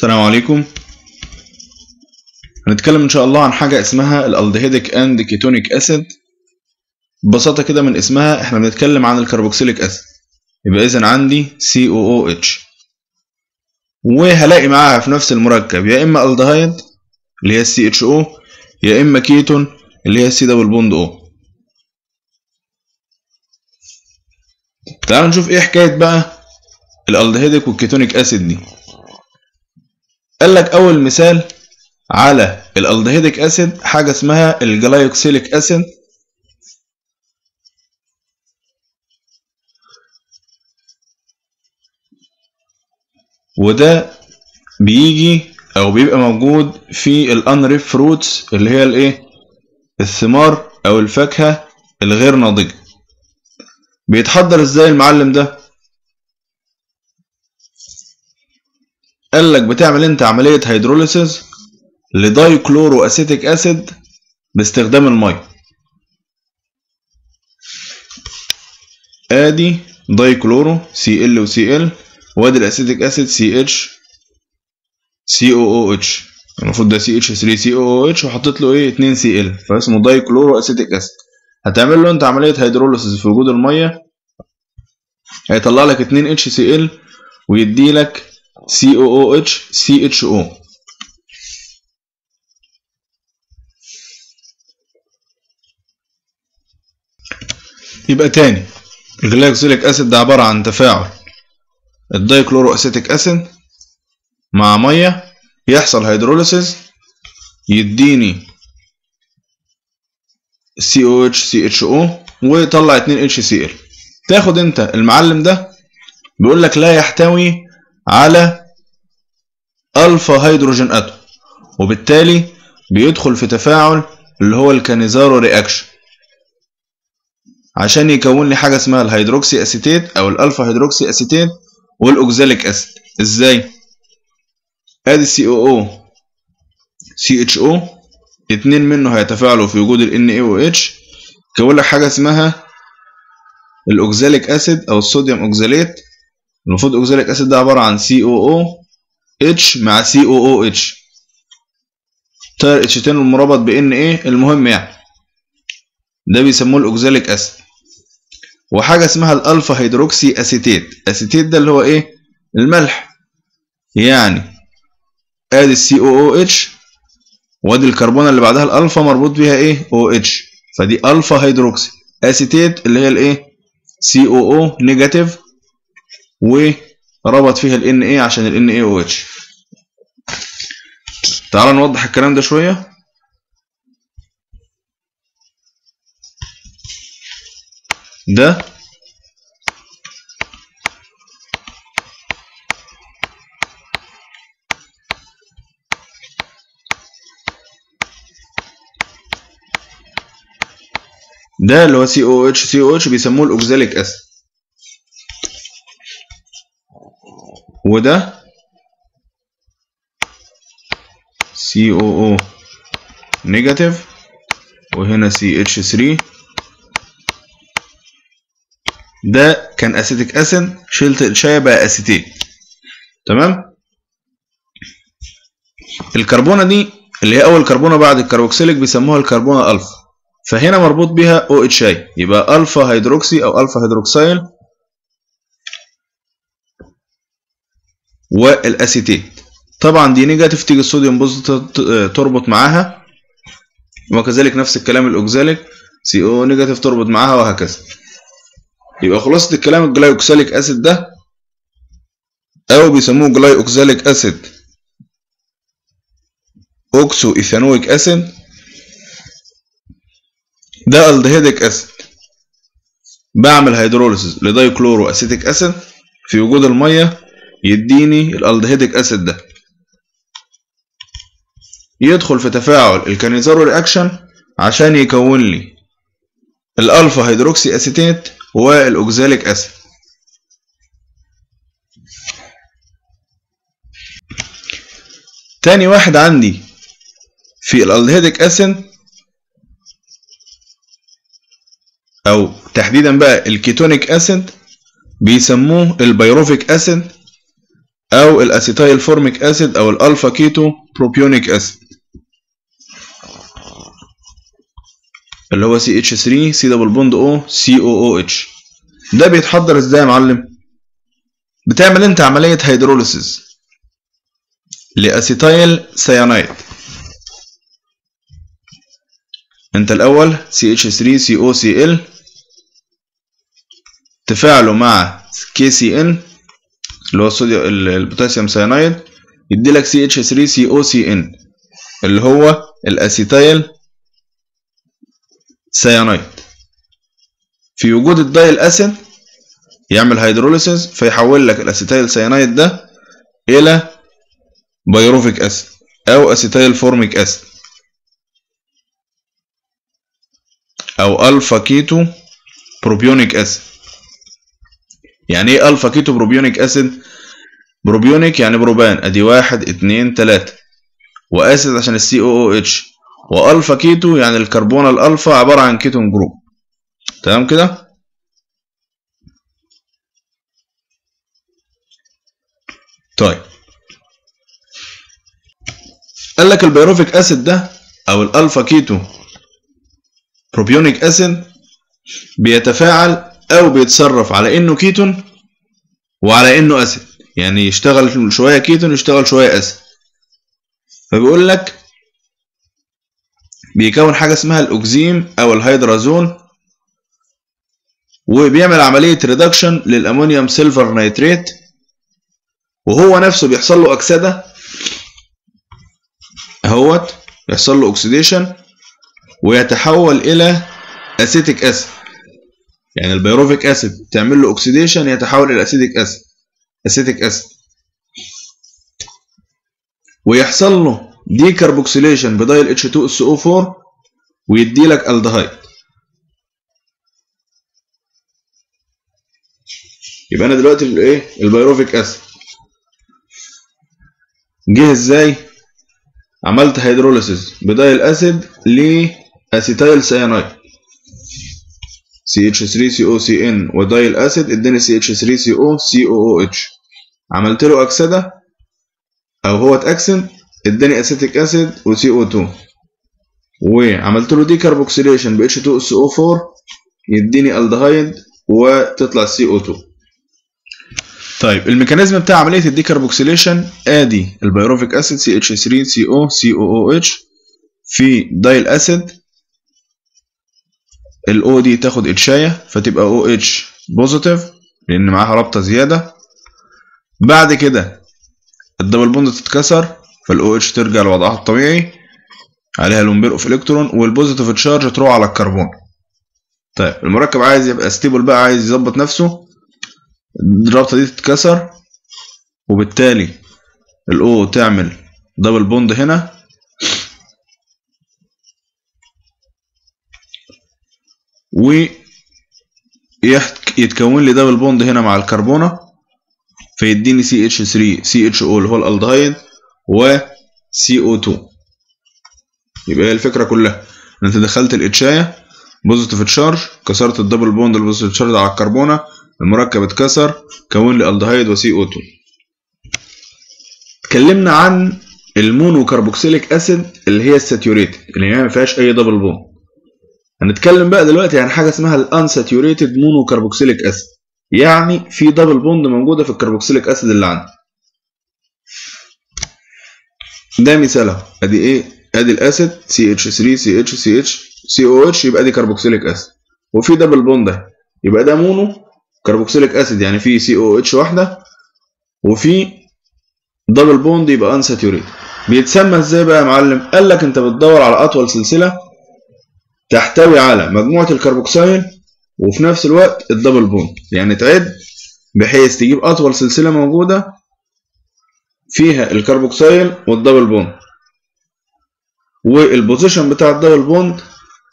السلام عليكم هنتكلم ان شاء الله عن حاجة اسمها الالدهيدك اند كيتونيك اسيد ببساطة كده من اسمها احنا بنتكلم عن الكربوكسيليك اسيد يبقى اذا عندي COOH وهلاقي معاها في نفس المركب يا اما الدهايد اللي هي CHO يا اما كيتون اللي هي سي دبل بوند او تعالوا نشوف ايه حكاية بقى الالدهيدك والكيتونيك اسيد دي قال لك اول مثال على الالدهيدك اسيد حاجه اسمها الجلايوكسيليك اسيد وده بيجي او بيبقى موجود في الانريف فروتس اللي هي الايه الثمار او الفاكهه الغير ناضجه بيتحضر ازاي المعلم ده قال لك بتعمل انت عملية هيدروليسيس لداي كلورو اسيتيك اسيد باستخدام المية ادي داي كلورو سي ال وسي ال وادي الاسيتيك اسيد سي اتش سي او او اتش المفروض ده سي اتش 3 سي او او اتش وحطيت له ايه 2 سي ال فاسمه داي كلورو اسيتيك اسيد هتعمل له انت عملية هيدروليسيس في وجود المية هيطلع لك 2 اتش سي ال ويدي لك COOH CHO يبقى تاني الجلايكوسيليك اسيد ده عبارة عن تفاعل الدايكلورو اسيتيك اسيد مع مية يحصل هيدروليسيس يديني COH CHO ويطلع 2 HCl تاخد انت المعلم ده بيقول لك لا يحتوي على ألفا هيدروجين أتوم وبالتالي بيدخل في تفاعل اللي هو الكانيزارو رياكشن عشان يكون لي حاجة اسمها الهيدروكسي أسيتيت أو الألفا هيدروكسي أسيتيت والأوكزاليك أسيد إزاي؟ أدي سي أو أو سي اتش أو اتنين منه هيتفاعلوا في وجود ال NaOH يكون لك حاجة اسمها الأوكزاليك أسيد أو الصوديوم أوكزاليت المفروض اوكزاليك اسيد ده عباره عن سي او او اتش مع سي او او اتش تاير اتشتين المربط بان ايه المهم يعني ده بيسموه الاوكزاليك اسيد وحاجه اسمها الالفا هيدروكسي اسيتيت اسيتيت ده اللي هو ايه الملح يعني ادي السي او او اتش وادي الكربونه اللي بعدها الالفا مربوط بيها ايه او اتش فدي الفا هيدروكسي اسيتيت اللي هي الايه سي او او نيجاتيف وربط فيها ال Na عشان ال NaOH تعال نوضح الكلام ده شوية ده ده اللي هو COH COH بيسموه الأوكزاليك أسيد وده COO نيجاتيف وهنا CH3 ده كان اسيتيك اسيد شلت الشاي بقى اسيتيت تمام الكربونه دي اللي هي اول كربونه بعد الكربوكسيليك بيسموها الكربونه الفا فهنا مربوط بيها او اتش اي يبقى الفا هيدروكسي او الفا هيدروكسيل والاسيتيت طبعا دي نيجاتيف تيجي الصوديوم بوزيتيف تربط معاها وكذلك نفس الكلام الاوكزاليك سي او نيجاتيف تربط معاها وهكذا يبقى خلاصة الكلام الجلايوكساليك اسيد ده او بيسموه جلاي اوكزاليك اسيد اوكسو ايثانويك اسيد ده الدهيدك اسيد بعمل هيدروليسيس لدايكلورو اسيتيك اسيد في وجود الميه يديني الالدهيدك اسيد ده يدخل في تفاعل الكانيزارو رياكشن عشان يكون لي الالفا هيدروكسي اسيتيت والاوكزاليك اسيد تاني واحد عندي في الالدهيدك اسيد او تحديدا بقى الكيتونيك اسيد بيسموه البيروفيك اسيد او الاسيتايل فورميك اسيد او الالفا كيتو بروبيونيك اسيد اللي هو سي اتش 3 سي دبل بوند او سي او او اتش ده بيتحضر ازاي يا معلم بتعمل انت عمليه هيدروليسيس لاسيتايل سيانايد انت الاول CH3COCl تفاعله مع KCN اللي هو الصوديوم البوتاسيوم سيانايد يدي لك CH3COCN اللي هو الاسيتايل سيانايد في وجود الدايل اسيد يعمل هيدروليسيس فيحول لك الاسيتايل سيانايد ده الى بيروفيك اسيد او اسيتايل فورميك اسيد او الفا كيتو بروبيونيك اسيد يعني ايه الفا كيتو بروبيونيك اسيد بروبيونيك يعني بروبان ادي واحد اتنين تلاتة واسيد عشان السي او او اتش والفا كيتو يعني الكربون الالفا عبارة عن كيتون جروب تمام كده طيب قال لك البيروفيك اسيد ده او الالفا كيتو بروبيونيك اسيد بيتفاعل او بيتصرف على انه كيتون وعلى انه اسيد يعني يشتغل شويه كيتون يشتغل شويه اسيد فبيقول لك بيكون حاجه اسمها الاوكزيم او الهيدرازون وبيعمل عمليه ريدكشن للامونيوم سيلفر نيتريت وهو نفسه بيحصل له اكسده اهوت يحصل له اوكسيديشن ويتحول الى اسيتيك اسيد يعني البيروفيك اسيد تعمل له اوكسيديشن يتحول الى اسيتيك اسيد اسيتيك اسيد ويحصل له دي كربوكسيليشن بدايل اتش 2 اس او 4 ويدي لك الدهايد يبقى انا دلوقتي الايه البيروفيك اسيد جه ازاي عملت هيدروليسيس بدايل اسيد لاسيتايل سيانايد CH3COCN ودايل اسيد اداني CH3COCOOH عملت له اكسده او هو اتاكسد اداني اسيتيك اسيد وCO2 وعملت له دي كربوكسيليشن ب H2SO4 يديني الدهايد وتطلع CO2 طيب الميكانيزم بتاع عمليه الديكربوكسيليشن ادي البيروفيك اسيد CH3CO COOH في دايل اسيد الاو دي تاخد اتشايه فتبقى او اتش بوزيتيف لان معاها رابطه زياده بعد كده الدبل بوند تتكسر فالاو اتش ترجع لوضعها الطبيعي عليها لومبير اوف الكترون والبوزيتيف تشارج تروح على الكربون طيب المركب عايز يبقى ستيبل بقى عايز يظبط نفسه الرابطه دي تتكسر وبالتالي الاو تعمل دبل بوند هنا و يتكون لي دبل بوند هنا مع الكربونه فيديني سي اتش 3 سي اتش او اللي هو الالدهايد و سي او 2 يبقى هي الفكره كلها ان انت دخلت الاتشايه بوزيتيف تشارج كسرت الدبل بوند البوزيتيف تشارج على الكربونه المركب اتكسر كون لي الدهايد وسي او 2 اتكلمنا عن المونو كربوكسيليك اسيد اللي هي الساتيوريتد اللي هي ما فيهاش اي دبل بوند هنتكلم بقى دلوقتي عن حاجه اسمها الانساتيوريتد مونو كربوكسيليك اسيد يعني في دبل بوند موجوده في الكربوكسيليك اسيد اللي عندي ده مثال اهو ادي ايه ادي الاسيد CH3 CH CH COH يبقى دي كربوكسيليك اسيد وفي دبل بوند ده يبقى ده مونو كربوكسيليك اسيد يعني فيه COH واحده وفي دبل بوند يبقى انساتيوريتد بيتسمى ازاي بقى يا معلم قال لك انت بتدور على اطول سلسله تحتوي على مجموعة الكربوكسيل وفي نفس الوقت الدبل بوند يعني تعد بحيث تجيب أطول سلسلة موجودة فيها الكربوكسيل والدبل بوند والبوزيشن بتاع الدبل بوند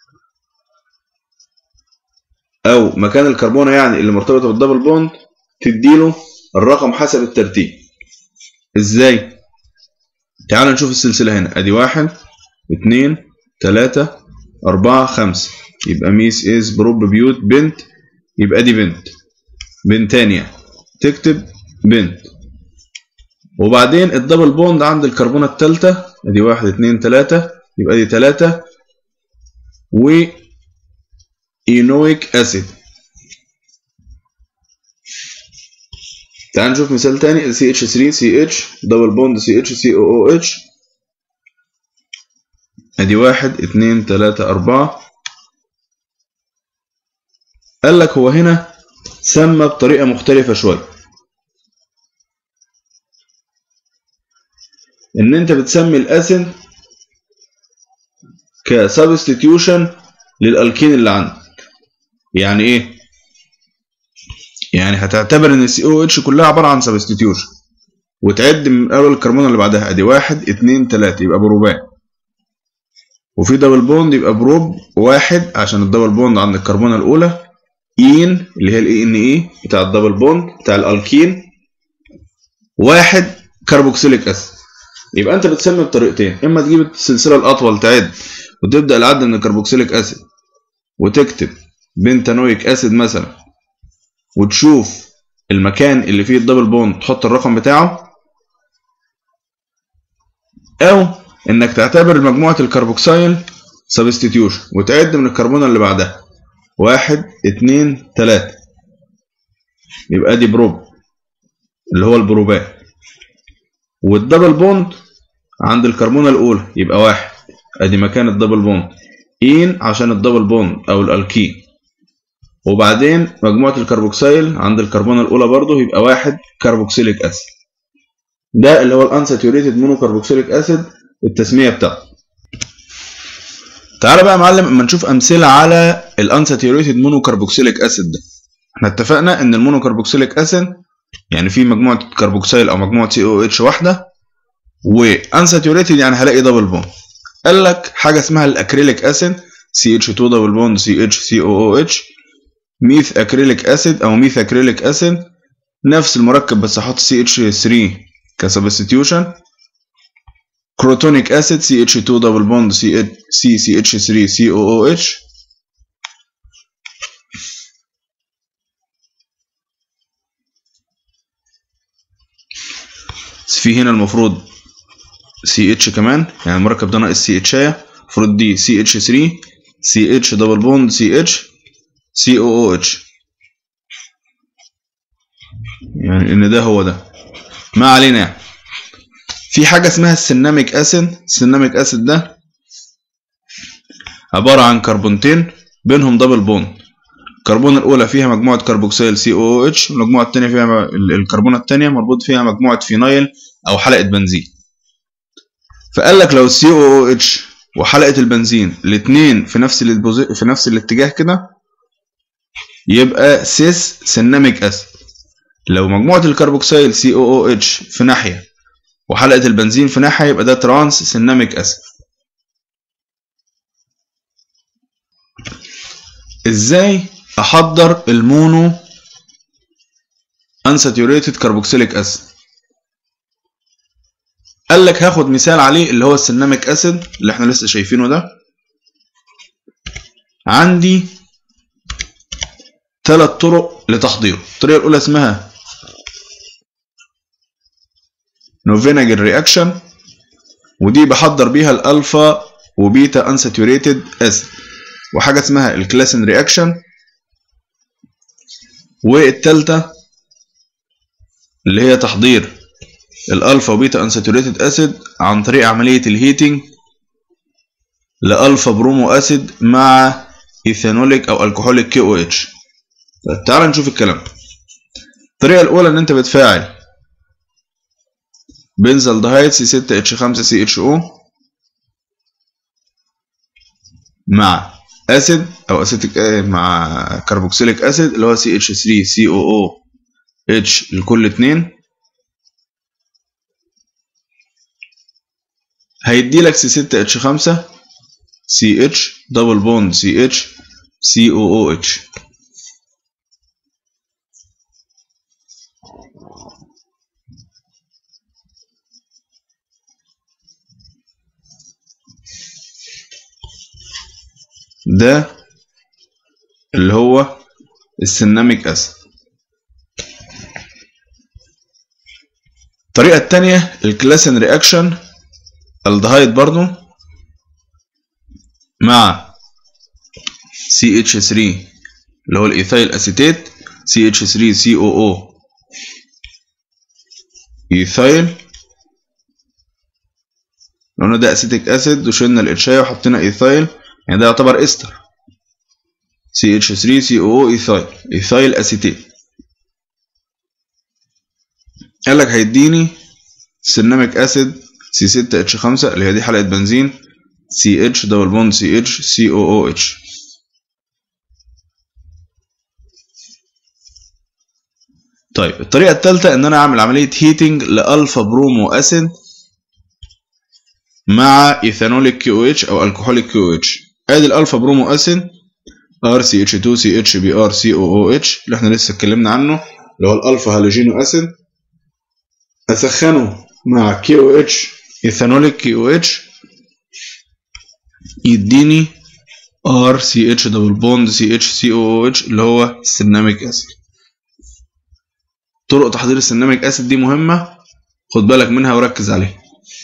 أو مكان الكربونة يعني اللي مرتبطة بالدبل بوند تديله الرقم حسب الترتيب ازاي؟ تعال نشوف السلسلة هنا ادي واحد اتنين تلاتة أربعة خمسة يبقى ميس إز بروب بيوت بنت يبقى دي بنت بنت تانية تكتب بنت وبعدين الدبل بوند عند الكربونة الثالثة ادي واحد اتنين تلاتة يبقى دي تلاتة و اينويك اسيد تعال نشوف مثال تاني CH3CH دبل بوند CH COOH ادي واحد اتنين تلاتة اربعة قال لك هو هنا سمى بطريقة مختلفة شوية ان انت بتسمي الاسيد كسبستيتيوشن للالكين اللي عندك يعني ايه يعني هتعتبر ان السي او اتش كلها عباره عن سبستيتيوشن وتعد من اول الكربون اللي بعدها ادي واحد اتنين تلاته يبقى بروبان وفي دبل بوند يبقى بروب واحد عشان الدبل بوند عند الكربونه الاولى اين اللي هي الاي ان اي بتاع الدبل بوند بتاع الالكين واحد كربوكسيليك اسيد يبقى انت بتسمي بطريقتين اما تجيب السلسله الاطول تعد وتبدا العد من الكربوكسيليك اسيد وتكتب بنتانويك اسيد مثلا وتشوف المكان اللي فيه الدبل بوند تحط الرقم بتاعه او انك تعتبر مجموعه الكربوكسيل سبستيتيوشن وتعد من الكربونه اللي بعدها واحد اتنين تلاتة يبقى دي بروب اللي هو البروبان والدبل بوند عند الكربونه الاولى يبقى واحد ادي مكان الدبل بوند اين عشان الدبل بوند او الالكين وبعدين مجموعة الكربوكسيل عند الكربونة الأولى برضه يبقى واحد كربوكسيليك أسيد ده اللي هو الانساتيوريتد مونو كربوكسيليك أسيد التسمية بتاعته تعالى بقى يا معلم اما نشوف أمثلة على الانساتيوريتد مونو كربوكسيليك أسيد ده احنا اتفقنا إن المونو كربوكسيليك أسيد يعني في مجموعة كربوكسيل أو مجموعة سي او اتش واحدة وانساتيوريتد يعني هلاقي دبل بوند قال لك حاجة اسمها الأكريليك أسيد CH2 دبل بوند CH COOH ميث اكريليك اسيد او ميث اكريليك اسيد نفس المركب بس احط CH3 كسبستيوشن كروتونيك اسيد CH2 دبل بوند CCH3 COOH في هنا المفروض CH كمان يعني المركب ده ناقص CH المفروض دي CH3 CH دبل بوند CH COOH يعني ان ده هو ده ما علينا يعني في حاجة اسمها السيناميك اسيد السيناميك اسيد ده عبارة عن كربونتين بينهم دبل بوند الكربونة الأولى فيها مجموعة كربوكسيل COOH والمجموعة التانية فيها الكربونة التانية مربوط فيها مجموعة فينايل أو حلقة بنزين فقال لك لو ال COOH وحلقة البنزين الاتنين في نفس في نفس الاتجاه كده يبقى سيس سيناميك اسيد لو مجموعة الكربوكسيل COOH في ناحية وحلقة البنزين في ناحية يبقى ده ترانس سيناميك اسيد ازاي احضر المونو unsaturated carboxylic acid قال لك هاخد مثال عليه اللي هو السيناميك اسيد اللي احنا لسه شايفينه ده عندي ثلاث طرق لتحضيره الطريقه الاولى اسمها نوفيناجر رياكشن ودي بحضر بيها الالفا وبيتا انساتوريتد اسيد وحاجه اسمها الكلاسن رياكشن والتالتة اللي هي تحضير الالفا وبيتا انساتوريتد اسيد عن طريق عمليه الهيتنج لالفا برومو اسيد مع ايثانوليك او الكحوليك كي او اتش تعال نشوف الكلام الطريقه الاولى ان انت بتفاعل بنزل دهايد سي 6 اتش 5 سي اتش او مع اسيد او اسيتيك مع كربوكسيليك اسيد اللي هو سي اتش 3 سي او او اتش لكل اتنين هيدي لك سي 6 اتش 5 سي اتش دبل بوند سي اتش سي او او اتش ده اللي هو السيناميك اسيد الطريقة التانية الكلاسن رياكشن الدهايد برضو مع CH3 اللي هو الايثايل اسيتيت CH3COO ايثايل لو ده اسيتيك اسيد وشلنا الاتشاي وحطينا ايثايل يعني ده يعتبر استر CH3COO ايثايل ايثايل اسيتيت قال لك هيديني سيرناميك اسيد C6H5 اللي هي دي حلقة بنزين CH دبل بوند CH COOH طيب الطريقة الثالثة إن أنا أعمل عملية هيتنج لألفا برومو أسيد مع إيثانوليك كيو اتش أو الكحوليك كيو اتش أدي الألفا برومو أسيد RCH2CHBrCOOH اللي احنا لسه اتكلمنا عنه اللي هو الألفا هالوجينو أسيد أسخنه مع كيو اتش إيثانوليك كيو اتش يديني RCH دبل بوند CHCOOH اللي هو السيرناميك أسيد طرق تحضير السيرناميك أسيد دي مهمة خد بالك منها وركز عليها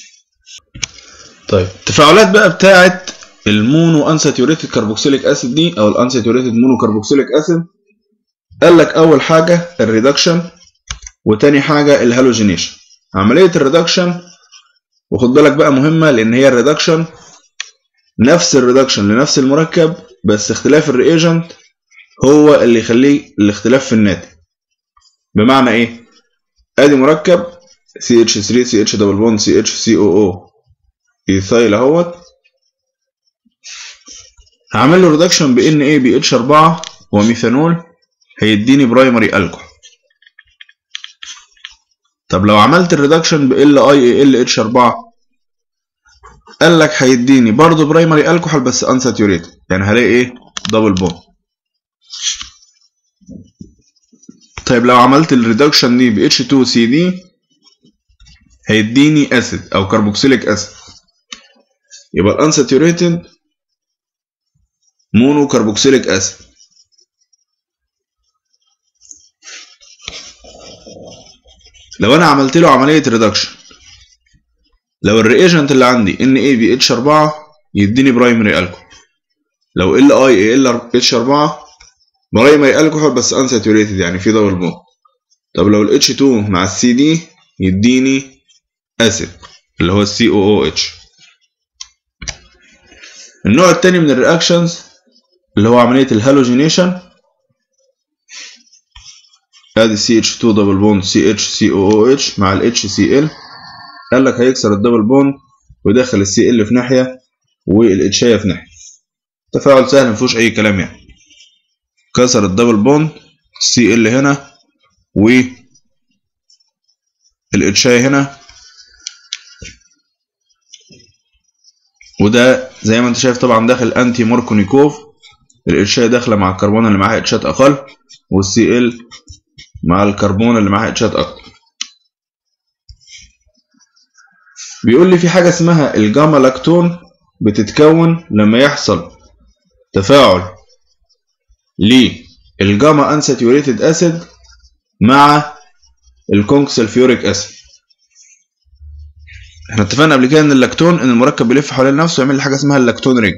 طيب التفاعلات بقى بتاعة المونو انساتيوريتد كربوكسيليك اسيد دي او الانساتيوريتد مونو كربوكسيليك اسيد قال لك اول حاجه الريدكشن وتاني حاجه الهالوجينيشن عمليه الريدكشن وخد بالك بقى مهمه لان هي الريدكشن نفس الريدكشن لنفس المركب بس اختلاف الرياجنت هو اللي يخليه الاختلاف في الناتج بمعنى ايه ادي مركب CH3 CH دبل بوند CH COO ايثايل اهوت هعمل له ريدكشن ب NaBH4 وميثانول هيديني برايمري الكحول طب لو عملت الريدكشن ب LiAlH4 قال لك هيديني برضه برايمري الكحول بس انساتيوريتد يعني هلاقي ايه دبل بوند طيب لو عملت الريدكشن دي ب H2CD هيديني اسيد او كربوكسيليك اسيد يبقى الانساتيوريتد مونو كربوكسيليك اسيد لو انا عملت له عمليه ريدكشن لو الرياجنت اللي عندي NaBH4 يديني برايمري الكحول لو LiAlH4 برايمري الكحول بس انساتيوريتد يعني في دبل بوند طب لو ال H2 مع السي دي يديني اسيد اللي هو السي او او اتش النوع التاني من الرياكشنز اللي هو عملية الهالوجينيشن ادي CH2 دبل بوند CHCOOH مع ال HCl قال لك هيكسر الدبل بوند ويدخل السي ال في ناحية والاتشاية في ناحية تفاعل سهل مفيهوش أي كلام يعني كسر الدبل بوند السي ال هنا و الاتشاية هنا وده زي ما انت شايف طبعا داخل انتي ماركونيكوف الاتشاية داخلة مع الكربون اللي معاها اتشات اقل والسي ال مع الكربون اللي معاها اتشات اكتر بيقول لي في حاجة اسمها الجاما لاكتون بتتكون لما يحصل تفاعل للجاما انساتيوريتد اسيد مع الكونكسلفيوريك اسيد احنا اتفقنا قبل كده ان اللاكتون ان المركب بيلف حوالين نفسه ويعمل لي حاجه اسمها اللاكتون رينج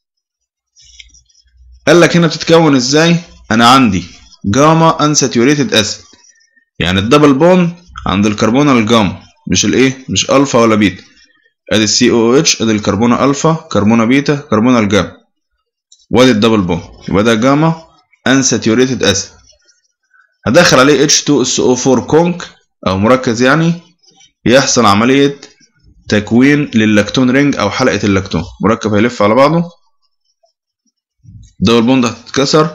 قال لك هنا بتتكون ازاي انا عندي جاما انساتيوريتد اسيد يعني الدبل بوند عند الكربون الجاما مش الايه مش الفا ولا بيتا ادي السي او اتش ادي الكربونه الفا كربونه بيتا كربونه الجاما وادي الدبل بوند يبقى ده جاما انساتيوريتد اسيد هدخل عليه H2SO4 كونك او مركز يعني يحصل عمليه تكوين للاكتون رينج او حلقه اللاكتون مركب هيلف على بعضه الدبل بوند هتتكسر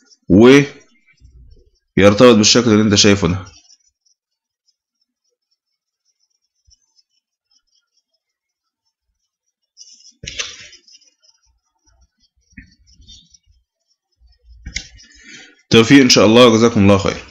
ويرتبط بالشكل اللي انت شايفه ده توفيق ان شاء الله وجزاكم الله خير